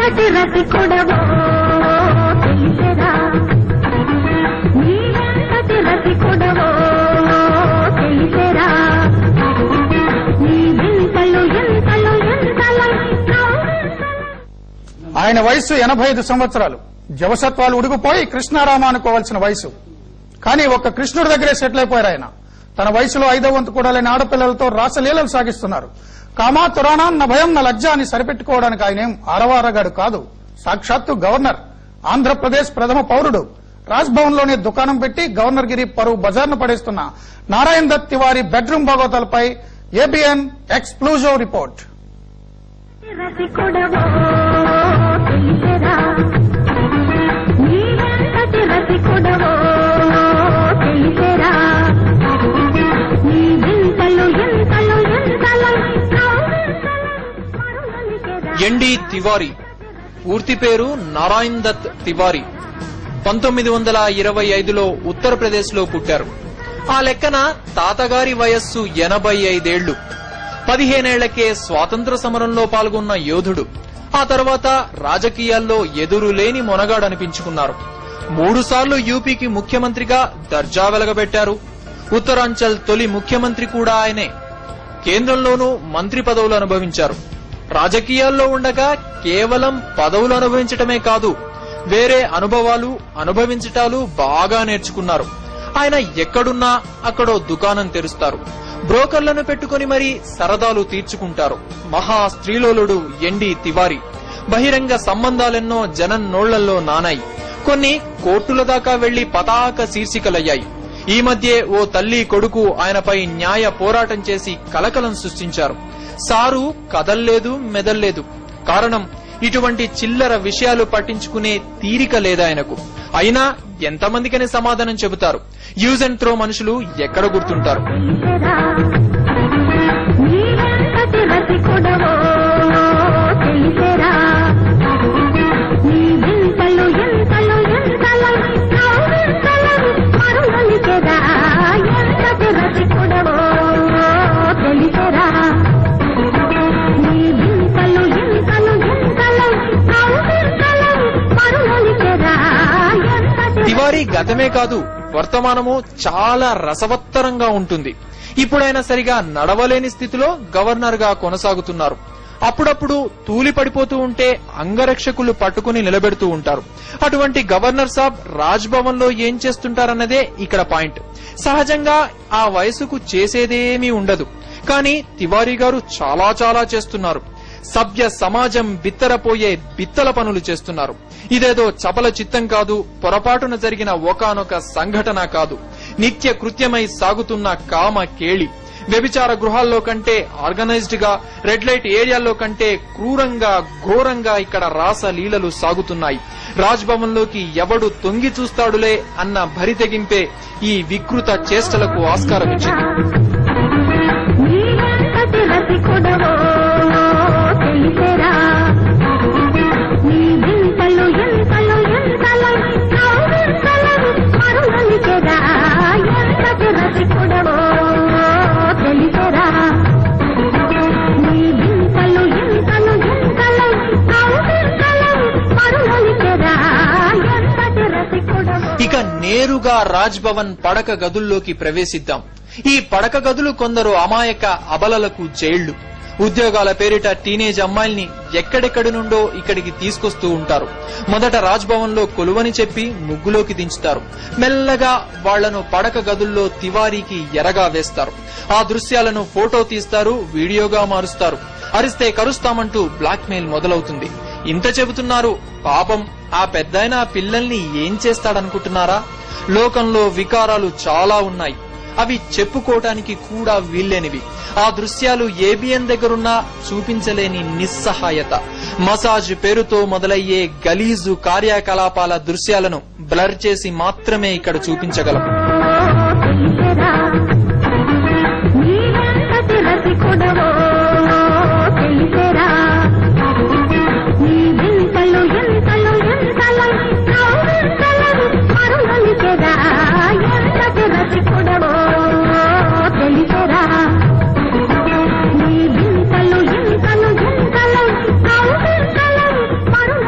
నీవెంతటి రసికుడవో తెలిసెరా నీవెంతటి రసికుడవో తెలిసెరా నీ వింతలు ఎంతలు ఎంతలు ఆయన వయస్సు ఎనభై ఐదు సంవత్సరాలు జవసత్వాలు ఉడిగిపోయి కృష్ణారామ అనుకోవాల్సిన వయసు కానీ ఒక్క కృష్ణుడి దగ్గరే సెటిల్ అయిపోయారు ఆయన తన వయసులో ఐదో వంతు కూడా లేని ఆడపిల్లలతో రాసలీలలు సాగిస్తున్నారు కామా తురాణం నా భయం నా లజ్జ అని సరిపెట్టుకోవడానికి ఆయనేం ఆరవారగాడు కాదు సాక్షాత్తు గవర్నర్ ఆంధ్రప్రదేశ్ ప్రథమ పౌరుడు రాజ్భవన్ లోనే దుకాణం పెట్టి గవర్నర్ గిరి పరువు బజార్ను పడేస్తున్న నారాయణ దత్ తివారీ బెడ్రూమ్ భగవతాలపై ఏబిఎన్ ఎక్స్క్లూజివ్ రిపోర్ట్ రసికుడవో తెలిసెరా నీవెంతటి రసికుడవో తెలిసెరా నీ వింతలు ఎంతలు ఎంతలు ఎన్డి తివారీ పూర్తి పేరు నారాయణ్ దత్ తివారీ పంతొమ్మిది వందల ఇరవై ఐదులో ఉత్తరప్రదేశ్ లో పుట్టారు ఆ లెక్కన తాతగారి వయస్సు ఎనభై ఐదేళ్లు పదిహేనేళ్లకే స్వాతంత్ర సమరంలో పాల్గొన్న యోధుడు ఆ తర్వాత రాజకీయాల్లో ఎదురులేని మొనగాడనిపించుకున్నారు మూడుసార్లు యూపీకి ముఖ్యమంత్రిగా దర్జా వెలగబెట్టారు ఉత్తరాంచల్ తొలి ముఖ్యమంత్రి కూడా ఆయనే కేంద్రంలోనూ మంత్రి పదవులు అనుభవించారు రాజకీయాల్లో ఉండగా కేవలం పదవులు అనుభవించటమే కాదు వేరే అనుభవాలు అనుభవించటాలు బాగా నేర్చుకున్నారు ఆయన ఎక్కడున్నా అక్కడో దుకాణం తెరుస్తారు బ్రోకర్లను పెట్టుకుని మరీ సరదాలు తీర్చుకుంటారు మహా స్త్రీలోలుడు ఎండి తివారీ బహిరంగ సంబంధాలెన్నో జనం నోళ్లల్లో నానాయి కొన్ని కోర్టుల దాకా వెళ్లి పతాక శీర్షికలయ్యాయి ఈ మధ్యే ఓ తల్లి కొడుకు ఆయనపై న్యాయ పోరాటం చేసి కలకలం సృష్టించారు సారు కదల్లేదు మెదల్లేదు కారణం ఇటువంటి చిల్లర విషయాలు పట్టించుకునే తీరిక లేదాయనకు అయినా ఎంతమందికని సమాధానం చెబుతారు యూజ్ అండ్ త్రో మనుషులు ఎక్కడ గుర్తుంటారు నీవెంతటి రసికుడవో తెలిసెరా నీ వింతలు ఎంతలు ఎంతలు వింతలు మరుగలిచెరా ఎంతటి రసికుడవో తెలిసెరా నీ వింతలు ఎంతలు ఎంతలు వింతలు మరుగలిచెరా ఎంతటి తివారీ గతమే కాదు వర్తమానము చాలా రసవత్తరంగా ఉంటుంది ఇప్పుడైనా సరిగా నడవలేని స్థితిలో గవర్నర్ గా కొనసాగుతున్నారు అప్పుడప్పుడు తూలి పడిపోతూ ఉంటే అంగరక్షకులు పట్టుకుని నిలబెడుతూ ఉంటారు అటువంటి గవర్నర్ సాబ్ రాజ్ భవన్ లో ఏం చేస్తుంటారన్నదే ఇక్కడ పాయింట్ సహజంగా ఆ వయసుకు చేసేదేమీ ఉండదు కానీ తివారీ గారు చాలా చాలా చేస్తున్నారు సభ్య సమాజం బిత్తరపోయే బిత్తల పనులు చేస్తున్నారు ఇదేదో చపల చిత్తం కాదు పొరపాటున జరిగిన ఒకానొక సంఘటన కాదు నిత్య కృత్యమై సాగుతున్న కామ కేళి వ్యభిచార గృహాల్లో కంటే ఆర్గనైజ్డ్ గా రెడ్ లైట్ ఏరియాల్లో కంటే క్రూరంగా ఘోరంగా ఇక్కడ రాస లీలలు సాగుతున్నాయి రాజ్ భవన్ లోకి ఎవడు తొంగి చూస్తాడులే అన్న భరితెగింపే ఈ వికృత చేష్టలకు ఆస్కారం ఇచ్చింది నీవెంతటి రసికుడవో తెలిసెరా నీ వింతలు ఎంతలు ఎంతలు వింతలు మరుగలిచెరా ఎంతటి రసికుడవో తెలిసెరా నీ వింతలు ఎంతలు ఎంతలు వింతలు మరుగలిచెరా ఎంతటి రసికుడవో ఇక నేరుగా రాజ్ భవన్ పడక గదుల్లోకి ప్రవేశిద్దాం ఈ పడక గదులు కొందరు అమాయక అబలలకు జైళ్లు ఉద్యోగాల పేరిట టీనేజ్ అమ్మాయిల్ని ఎక్కడెక్కడి నుండో ఇక్కడికి తీసుకొస్తూ ఉంటారు మొదట రాజ్ భవన్ లో కొలువని చెప్పి ముగ్గులోకి దించుతారు మెల్లగా వాళ్లను పడక గదుల్లో తివారీకి ఎరగా వేస్తారు ఆ దృశ్యాలను ఫోటో తీస్తారు వీడియోగా మారుస్తారు అరిస్తే కరుస్తామంటూ బ్లాక్ మెయిల్ మొదలవుతుంది ఇంత చెబుతున్నారు పాపం ఆ పెద్దాయన ఆ పిల్లల్ని ఏం చేస్తాడనుకుంటున్నారా లోకంలో వికారాలు చాలా ఉన్నాయి అవి చెప్పుకోవటానికి కూడా వీల్లేనివి ఆ దృశ్యాలు ఏబిఎన్ దగ్గరున్నా చూపించలేని నిస్సహాయత మసాజ్ పేరుతో మొదలయ్యే గలీజు కార్యకలాపాల దృశ్యాలను బ్లర్ చేసి మాత్రమే ఇక్కడ చూపించగలం తెలిసెరా నీవెంతటి రసికుడవో తెలిసెరా నీ వింతలు ఎంతలు ఎంతలు వింతలు మరుగలిచెరా ఎంతటి రసికుడవో తెలిసెరా నీ వింతలు ఎంతలు ఎంతలు వింతలు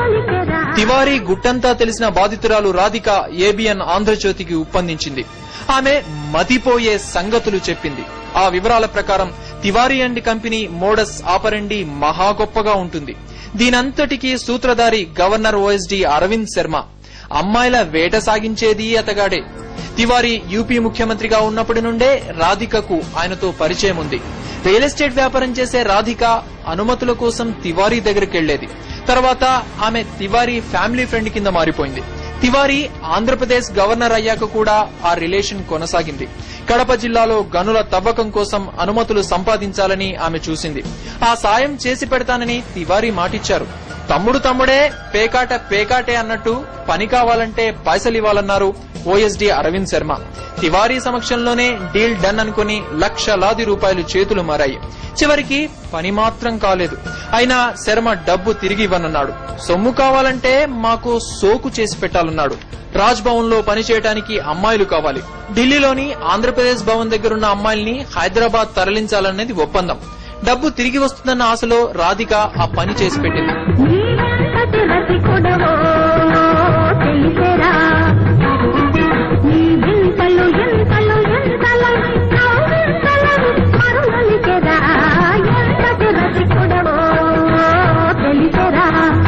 తివారీ గుట్టంతా తెలిసిన బాధితురాలు రాధిక ఏబిఎన్ ఆంధ్రజ్యోతికి ఉప్పందించింది ఆమె మతిపోయే సంగతులు చెప్పింది ఆ వివరాల ప్రకారం Tiwari and company modus operandi మహా గొప్పగా ఉంటుంది దీనంతటికీ సూత్రధారి గవర్నర్ ఓఎస్డి అరవింద్ శర్మ అమ్మాయిల వేట సాగించేది అతగాడే తివారీ యూపీ ముఖ్యమంత్రిగా ఉన్నప్పటి నుండే రాధికకు ఆయనతో పరిచయం ఉంది రియల్ ఎస్టేట్ వ్యాపారం చేసే రాధిక అనుమతుల కోసం తివారీ దగ్గరికి వెళ్లేది తర్వాత ఆమె తివారీ ఫ్యామిలీ ఫ్రెండ్ కింద మారిపోయింది తివారీ ఆంధ్రప్రదేశ్ గవర్నర్ అయ్యాక కూడా ఆ రిలేషన్ కొనసాగింది కడప జిల్లాలో గనుల తవ్వకం కోసం అనుమతులు సంపాదించాలని ఆమె చూసింది ఆ సాయం చేసి పెడతానని తివారీ మాటిచ్చారు తమ్ముడు తమ్ముడే పేకాట పేకాటే అన్నట్టు పని కావాలంటే పైసలివ్వాలన్నారు ఓఎస్డీ అరవింద్ శర్మ తివారీ సమక్షంలోనే డీల్ డన్ అనుకుని లక్షలాది రూపాయలు చేతులు మారాయి చివరికి పని మాత్రం కాలేదు అయినా శర్మ డబ్బు తిరిగి ఇవ్వనన్నాడు సొమ్ము కావాలంటే మాకు సోకు చేసి పెట్టాలన్నాడు రాజ్ భవన్ లో పనిచేయడానికి అమ్మాయిలు కావాలి ఢిల్లీలోని ఆంధ్రప్రదేశ్ భవన్ దగ్గరున్న అమ్మాయిల్ని హైదరాబాద్ తరలించాలనేది ఒప్పందం డబ్బు తిరిగి వస్తుందన్న ఆశలో రాధిక ఆ పని చేసి పెట్టింది నీవెంతటి రసికుడవో తెలిసేరా నీ వింతలు ఎంతలు ఎంతలు నవ్వింతలు మరువలికెరా ఎంతటి రసికుడవో తెలిసేరా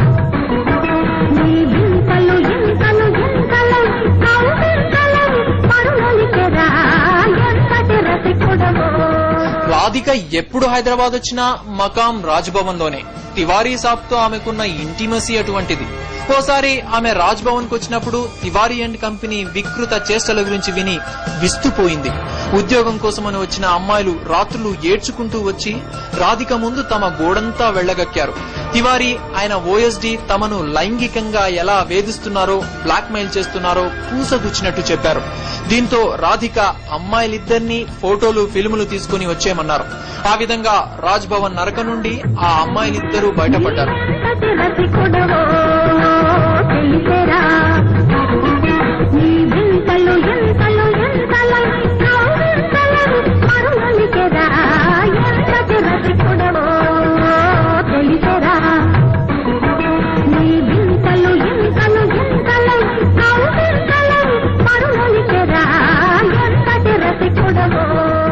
నీ వింతలు ఎంతలు ఎంతలు నవ్వింతలు మరువలికెరా ఎంతటి రసికుడవో రాధిక ఎప్పుడు హైదరాబాద్ వచ్చినా మకాం రాజ్భవన్ లోనే తివారీ సాబ్ తో ఆమెకున్న ఇంటిమసీ అటువంటిది ఓసారి ఆమె రాజ్ భవన్ కు వచ్చినప్పుడు తివారీ అండ్ కంపెనీ వికృత చేష్టల గురించి విని విస్తుపోయింది ఉద్యోగం కోసమని వచ్చిన అమ్మాయిలు రాత్రులు ఏడ్చుకుంటూ వచ్చి రాధిక ముందు తమ గోడంతా వెళ్లగక్కారు తివారీ ఆయన ఓఎస్డి తమను లైంగికంగా ఎలా వేధిస్తున్నారో బ్లాక్ మెయిల్ చేస్తున్నారో పూసగుచ్చినట్టు చెప్పారు దీంతో రాధిక అమ్మాయిలిద్దరినీ ఫోటోలు ఫిల్ములు తీసుకుని వచ్చేయమన్నారు ఆ విధంగా రాజ్ భవన్ నరక నుండి ఆ అమ్మాయిలిద్దరూ బయటపడ్డారు ఎంతటి రసికుడవో తెలిసేరా నీ వింతలు ఎంతలు ఎంతలు నవ్వింతలు మరువలికెరా ఎంతటి రసికుడవో తెలిసేరా నీ వింతలు ఎంతలు ఎంతలు నవ్వింతలు మరువలికెరా ఎంతటి రసికుడవో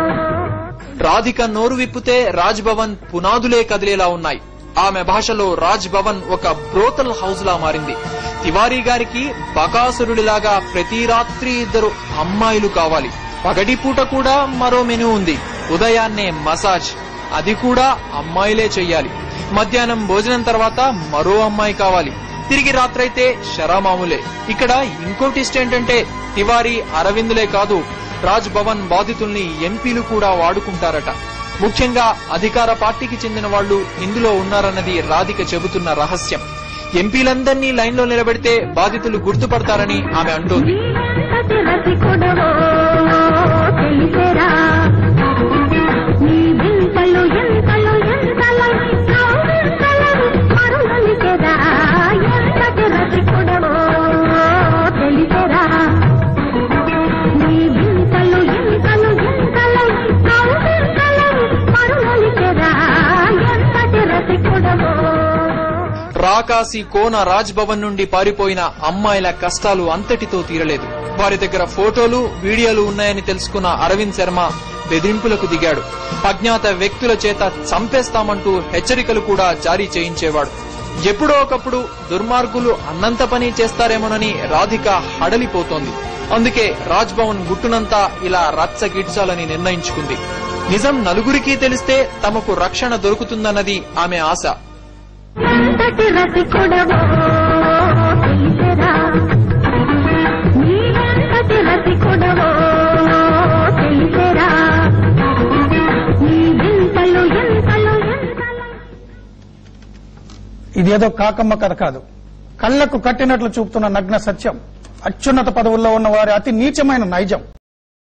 రాధిక నోరు విప్పితే రాజ్ భవన్ పునాదులే కదిలేలా ఉన్నాయి ఆమె భాషలో రాజ్ భవన్ ఒక బ్రోతల్ హౌస్ లా మారింది తివారీ గారికి బకాసురుడిలాగా ప్రతి రాత్రి ఇద్దరు అమ్మాయిలు కావాలి పగటిపూట కూడా మరో మెనూ ఉంది ఉదయాన్నే మసాజ్ అది కూడా అమ్మాయిలే చెయ్యాలి మధ్యాహ్నం భోజనం తర్వాత మరో అమ్మాయి కావాలి తిరిగి రాత్రైతే శరామాములే ఇక్కడ ఇంకో ట్విస్ట్ ఏంటంటే తివారీ అరవిందులే కాదు రాజ్ భవన్ బాధితుల్ని ఎంపీలు కూడా వాడుకుంటారట ముఖ్యంగా అధికార పార్టీకి చెందిన వాళ్ళు ఇందులో ఉన్నారన్నది రాధిక చెబుతున్న రహస్యం ఎంపీలందరినీ లైన్లో నిలబెడితే బాధితులు గుర్తుపడతారని ఆమె అంటోంది నీవెంతటి రసికుడవో తెలిసేరా నీ వింతలు ఎంతలు ఎంతలు నవ్వింతలు మరువలికెరా ఎంతటి రసికుడవో తెలిసేరా నీ వింతలు ఎంతలు ఎంతలు నవ్వింతలు మరువలికెరా ఎంతటి రసికుడవో రాకాసి కోన రాజ్ భవన్ నుండి పారిపోయిన అమ్మాయిల కష్టాలు అంతటితో తీరలేదు వారి దగ్గర ఫోటోలు వీడియోలు ఉన్నాయని తెలుసుకున్న అరవింద్ శర్మ బెదిరింపులకు దిగాడు అజ్ఞాత వ్యక్తుల చేత చంపేస్తామంటూ హెచ్చరికలు కూడా జారీ చేయించేవాడు ఎప్పుడో ఒకప్పుడు దుర్మార్గులు అన్నంత పని చేస్తారేమోనని రాధిక హడలిపోతోంది అందుకే రాజ్ భవన్ గుట్టునంతా ఇలా రచ్చ గిడ్చాలని నిర్ణయించుకుంది నిజం నలుగురికి తెలిస్తే తమకు రక్షణ దొరుకుతుందన్నది ఆమె ఆశ ఎంతటి రసికుడవో తెలిసేరా నీవెంతటి రసికుడవో తెలిసేరా నీ వింతలు ఎంతలు ఎంతలు ఇదేదో కాకమ్మ కథ కాదు కళ్లకు కట్టినట్లు చూపుతున్న నగ్న సత్యం అత్యున్నత పదవుల్లో ఉన్న వారి అతి నీచమైన నైజం